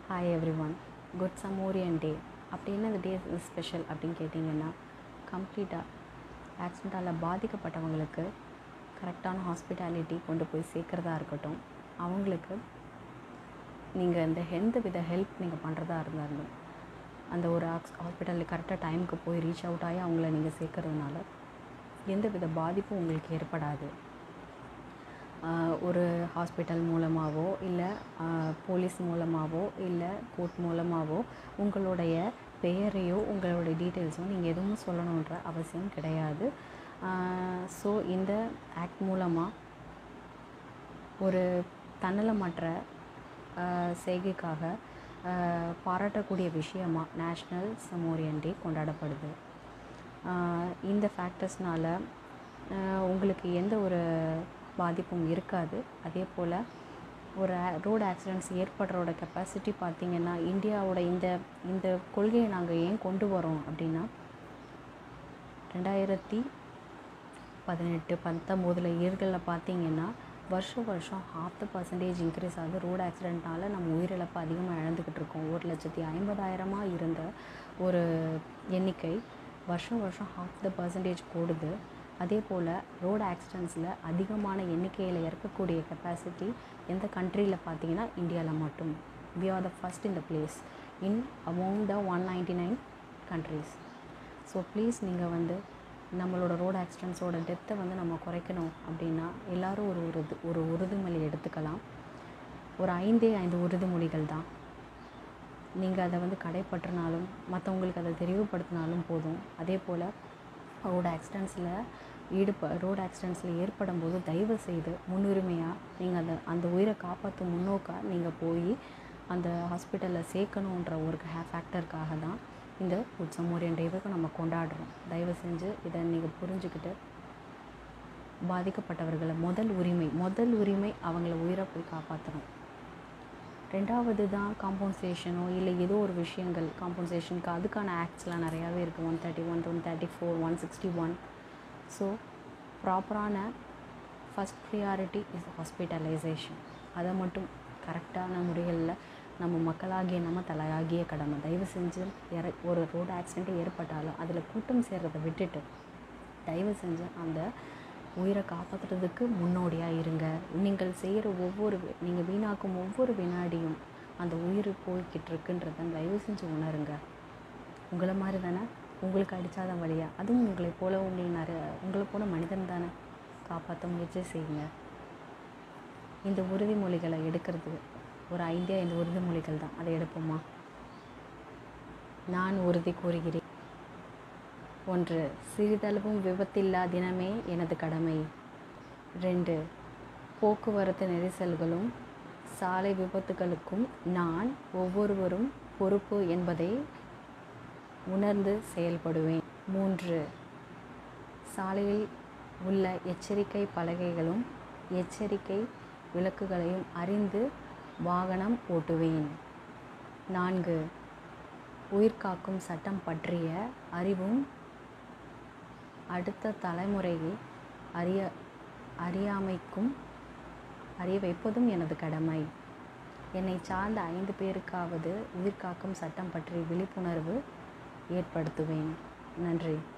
hi everyone good சமோரியன் day அப்படி என்ன இந்த டே ஸ்பெஷல் அப்படின்னு கேட்டிங்கன்னா கம்ப்ளீட்டாக ஆக்சிடெண்ட்டால் பாதிக்கப்பட்டவங்களுக்கு கரெக்டான ஹாஸ்பிட்டாலிட்டி கொண்டு போய் சேர்க்குறதா இருக்கட்டும் அவங்களுக்கு நீங்கள் இந்த எந்த வித ஹெல்ப் நீங்கள் பண்ணுறதா இருந்தாலும் அந்த ஒரு ஆக்ஸ் ஹாஸ்பிட்டலில் கரெக்டாக டைமுக்கு போய் ரீச் அவுட் ஆகி அவங்கள நீங்கள் சேர்க்கறதுனால எந்த வித பாதிப்பும் உங்களுக்கு ஏற்படாது ஆஹ் ஒரு ஹாஸ்பிட்டல் மூலமாகவோ இல்லை போலீஸ் மூலமாகவோ இல்லை கோர்ட் மூலமாகவோ உங்களுடைய பெயரையோ உங்களுடைய டீட்டெயில்ஸோ நீங்கள் எதுவும் சொல்லணுன்ற அவசியம் கிடையாது ஸோ இந்த ஆக்ட் மூலமாக ஒரு தன்னலமற்ற ஆஹ் செய்கைக்காக ஆஹ் பாராட்டக்கூடிய விஷயமா நேஷ்னல் சமோரியன் டே கொண்டாடப்படுது ஆஹ் இந்த ஃபேக்டர்ஸ்னால் உங்களுக்கு எந்த ஒரு பாதிப்பும் இருக்காது அதே போல் ஒரு ரோடு ஆக்சிடெண்ட்ஸ் ஏற்படுறோட கெப்பாசிட்டி பார்த்திங்கன்னா இந்தியாவோட இந்த இந்த கொள்கையை நாங்கள் ஏன் கொண்டு வரோம் அப்படின்னா ரெண்டாயிரத்தி பதினெட்டு பத்தொம்போதில் இயர்களில் பார்த்தீங்கன்னா வருஷம் வருஷம் ஹாஃப் த பர்சன்டேஜ் இன்க்ரீஸ் ஆகுது ரோடு ஆக்சிடெண்ட்னால நம்ம உயிரிழப்பு அதிகமாக இழந்துக்கிட்டு இருக்கோம் ஒரு லட்சத்தி ஐம்பதாயிரமாக இருந்த ஒரு எண்ணிக்கை வருஷம் வருஷம் ஹாஃப் த பர்சன்டேஜ் கூடுது அதே போல் ரோடு ஆக்சிடெண்ட்ஸில் அதிகமான எண்ணிக்கையில் இறக்கக்கூடிய கெப்பாசிட்டி எந்த கண்ட்ரியில் பார்த்தீங்கன்னா இந்தியாவில் மட்டும் we are the first in the place in among the one ninety nine countries so please நீங்கள் வந்து நம்மளோட ரோடு ஆக்சிடெண்ட்ஸோட டெத்தை வந்து நம்ம குறைக்கணும் அப்படின்னா எல்லாரும் ஒரு ஒரு இது- ஒரு உறுதிமொழி எடுத்துக்கலாம் ஒரு ஐந்தே ஐந்து உறுதிமொழிகள் தான் நீங்கள் அதை வந்து கடைப்பற்றினாலும் மற்றவங்களுக்கு அதை தெளிவுபடுத்தினாலும் போதும் அதே போல் ரோடு ஆக்சிடெண்ட்ஸில் ஈடுப ரோடு ஆக்சிடெண்ட்ஸில் ஏற்படும் போது தயவு செய்து முன்னுரிமையாக நீங்கள் அந்த அந்த உயிரை காப்பாற்றும் முன்னோக்காக நீங்கள் போய் அந்த ஹாஸ்பிட்டலில் சேர்க்கணுன்ற ஒரு ஹே ஃபேக்டருக்காக தான் இந்த உச்சமோரியன் டேவுக்கு நம்ம கொண்டாடுறோம் தயவு செஞ்சு இதை நீங்கள் புரிஞ்சுக்கிட்டு பாதிக்கப்பட்டவர்களை முதல் உரிமை முதல் உரிமை அவங்கள உயிரை போய் காப்பாற்றணும் ரெண்டாவது தான் காம்பன்சேஷனோ இல்லை ஏதோ ஒரு விஷயங்கள் காம்பன்சேஷனுக்கு அதுக்கான ஆக்ட்ஸ்லாம் நிறையாவே இருக்குது one thirty one one thirty four one sixty one so ப்ராப்பரான ஃபஸ்ட் ப்ரியாரிட்டி இஸ் ஹாஸ்பிட்டலைசேஷன் அதை மட்டும் கரெக்டான முறைகளில் நம்ம மக்களாகிய நம்ம தலையாகிய கடமை தயவு செஞ்சு இற ஒரு ரோடு ஆக்சிடென்ட் ஏற்பட்டாலும் அதில் கூட்டம் சேர்றதை விட்டுட்டு தயவு செஞ்சு அந்த உயிரை காப்பாற்றுறதுக்கு முன்னோடியாக இருங்க நீங்கள் செய்கிற ஒவ்வொரு வி- நீங்கள் வீணாக்கும் ஒவ்வொரு வினாடியும் அந்த உயிர் போய்கிட்டு இருக்குன்றத தயவு செஞ்சு உணருங்க உங்களை மாதிரி தானே உங்களுக்கு அடித்தாதான் வழியா அதுவும் உங்களை போல உங்களை நிறைய உங்களை போல மனிதன் தானே காப்பாற்ற முயற்சி செய்யுங்க இந்த உறுதிமொழிகளை எடுக்கிறது ஒரு ஐந்தே ஐந்து உறுதிமொழிகள் தான் அதை எடுப்போமா நான் உறுதி கூறுகிறேன் ஒன்று சிறிதளவும் விபத்தில்லா தினமே எனது கடமை ரெண்டு போக்குவரத்து நெரிசல்களும் சாலை விபத்துகளுக்கும் நான் ஒவ்வொருவரும் பொறுப்பு என்பதை உணர்ந்து செயல்படுவேன் மூன்று சாலையில் உள்ள எச்சரிக்கை பலகைகளும் எச்சரிக்கை விளக்குகளையும் அறிந்து வாகனம் ஓட்டுவேன் நான்கு உயிர்காக்கும் சட்டம் பற்றிய அறிவும் அடுத்த தலைமுறையை அறிய அறியாமைக்கும் அறிய வைப்பதும் எனது கடமை என்னை சார்ந்த ஐந்து பேருக்காவது உயிர்காக்கும் சட்டம் பற்றி விழிப்புணர்வு ஏற்படுத்துவேன் நன்றி